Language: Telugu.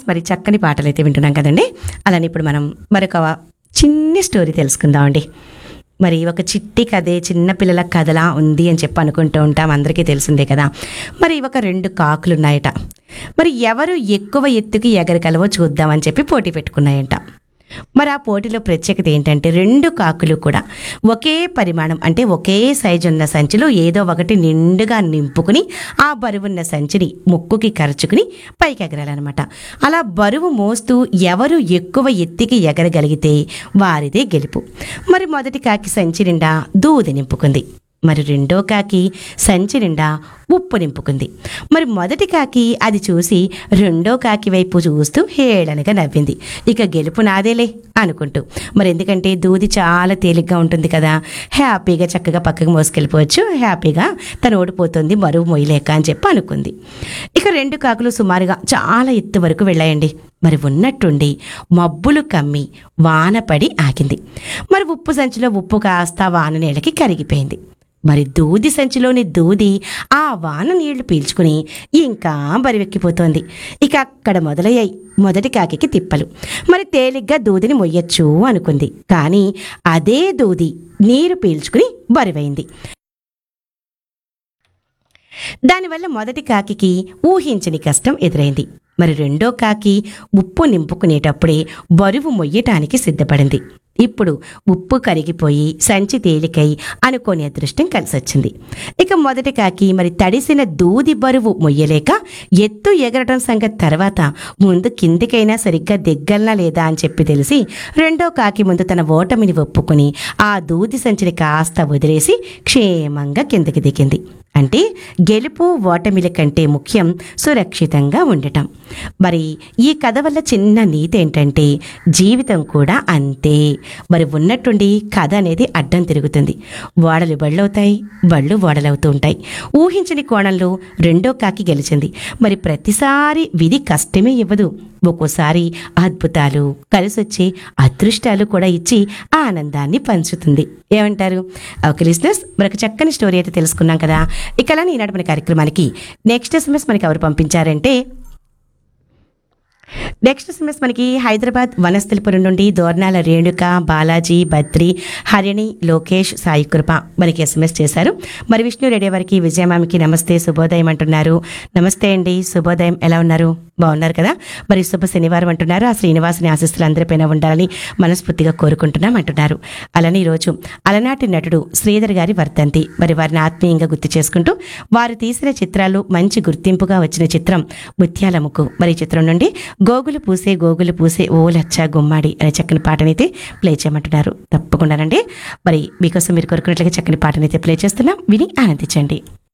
మరి చక్కని పాటలు అయితే వింటున్నాం కదండి అలానే ఇప్పుడు మనం మరొక చిన్ని స్టోరీ తెలుసుకుందామండి మరి ఒక చిట్టి కథే చిన్న పిల్లల కథలా ఉంది అని చెప్పి అనుకుంటూ ఉంటాం అందరికీ తెలిసిందే కదా మరి ఒక రెండు కాకులు ఉన్నాయట మరి ఎవరు ఎక్కువ ఎత్తుకి ఎగరగలవో చూద్దామని చెప్పి పోటీ పెట్టుకున్నాయంట మరి ఆ పోటీలో ప్రత్యేకత ఏంటంటే రెండు కాకులు కూడా ఒకే పరిమాణం అంటే ఒకే సైజు ఉన్న సంచిలో ఏదో ఒకటి నిండుగా నింపుకుని ఆ బరువున్న సంచిని ముక్కుకి కరుచుకుని పైకి ఎగరాలన్నమాట అలా బరువు మోస్తూ ఎవరు ఎక్కువ ఎత్తికి ఎగరగలిగితే వారిదే గెలుపు మరి మొదటి కాకి సంచి నిండా దూది నింపుకుంది మరి రెండో కాకి సంచి నిండా ఉప్పు నింపుకుంది మరి మొదటి కాకి అది చూసి రెండో కాకి వైపు చూస్తూ హేళనగా నవ్వింది ఇక గెలుపు నాదేలే అనుకుంటూ మరి ఎందుకంటే దూది చాలా తేలిగ్గా ఉంటుంది కదా హ్యాపీగా చక్కగా పక్కకు మోసుకెళ్ళిపోవచ్చు హ్యాపీగా తను ఓడిపోతుంది మరువు మొయ్యలేక అని చెప్పి అనుకుంది ఇక రెండు కాకులు సుమారుగా చాలా ఎత్తు వరకు వెళ్ళాయండి మరి ఉన్నట్టుండి మబ్బులు కమ్మి వాన పడి ఆగింది మరి ఉప్పు సంచిలో ఉప్పు కాస్త వాన నీళ్ళకి కరిగిపోయింది మరి దూది సంచిలోని దూది ఆ వాన నీళ్లు పీల్చుకుని ఇంకా బరివెక్కిపోతోంది ఇక అక్కడ మొదలయ్యాయి మొదటి కాకికి తిప్పలు మరి తేలిగ్గా దూదిని మొయ్యొచ్చు అనుకుంది కానీ అదే దూది నీరు పీల్చుకుని బరువైంది దానివల్ల మొదటి కాకికి ఊహించని కష్టం ఎదురైంది మరి రెండో కాకి ఉప్పు నింపుకునేటప్పుడే బరువు మొయ్యటానికి సిద్ధపడింది ఇప్పుడు ఉప్పు కరిగిపోయి సంచి తేలికై అనుకోని అదృష్టం కలిసొచ్చింది ఇక మొదటి కాకి మరి తడిసిన దూది బరువు మొయ్యలేక ఎత్తు ఎగరటం సంగతి తర్వాత ముందు కిందికైనా సరిగ్గా దిగ్గల్నా లేదా అని చెప్పి తెలిసి రెండో కాకి ముందు తన ఓటమిని ఒప్పుకుని ఆ దూది సంచిని కాస్త వదిలేసి క్షేమంగా కిందకి దిగింది అంటే గెలుపు ఓటమిల కంటే ముఖ్యం సురక్షితంగా ఉండటం మరి ఈ కథ వల్ల చిన్న నీతి ఏంటంటే జీవితం కూడా అంతే మరి ఉన్నట్టుండి కథ అనేది అడ్డం తిరుగుతుంది ఓడలు బళ్ళవుతాయి బళ్ళు ఓడలవుతూ ఉంటాయి ఊహించని కోణంలో రెండో కాకి గెలిచింది మరి ప్రతిసారి విధి కష్టమే ఇవ్వదు ఒక్కోసారి అద్భుతాలు కలిసొచ్చే అదృష్టాలు కూడా ఇచ్చి ఆనందాన్ని పంచుతుంది ఏమంటారు ఓకే లిస్నర్స్ మరొక చక్కని స్టోరీ అయితే తెలుసుకున్నాం కదా ఇక అలానే ఈనాటి మన కార్యక్రమానికి నెక్స్ట్ ఎస్ఎంఎస్ మనకి ఎవరు పంపించారంటే నెక్స్ట్ ఎస్ఎంఎస్ మనకి హైదరాబాద్ వనస్థలిపురం నుండి దోర్నాల రేణుక బాలాజీ బద్రి హరిణి లోకేష్ సాయి కృప మనకి ఎస్ఎంఎస్ చేశారు మరి విష్ణు రెడ్డి వారికి విజయమామికి నమస్తే శుభోదయం అంటున్నారు నమస్తే అండి శుభోదయం ఎలా ఉన్నారు బాగున్నారు కదా మరి శుభ శనివారం అంటున్నారు ఆ శ్రీనివాసుని ఆశీస్సులు అందరిపైన ఉండాలని మనస్ఫూర్తిగా కోరుకుంటున్నాం అంటున్నారు అలానే ఈరోజు అలనాటి నటుడు శ్రీధర్ గారి వర్ధంతి మరి వారిని ఆత్మీయంగా గుర్తు చేసుకుంటూ వారు తీసిన చిత్రాలు మంచి గుర్తింపుగా వచ్చిన చిత్రం ముత్యాల ముక్కు మరి ఈ చిత్రం నుండి గోగులు పూసే గోగులు పూసే ఓ లచ్చ గుమ్మాడి అనే చక్కని పాటనైతే ప్లే చేయమంటున్నారు తప్పకుండానండి మరి మీకోసం మీరు కోరుకున్నట్లుగా చక్కని పాటనైతే ప్లే చేస్తున్నాం విని ఆనందించండి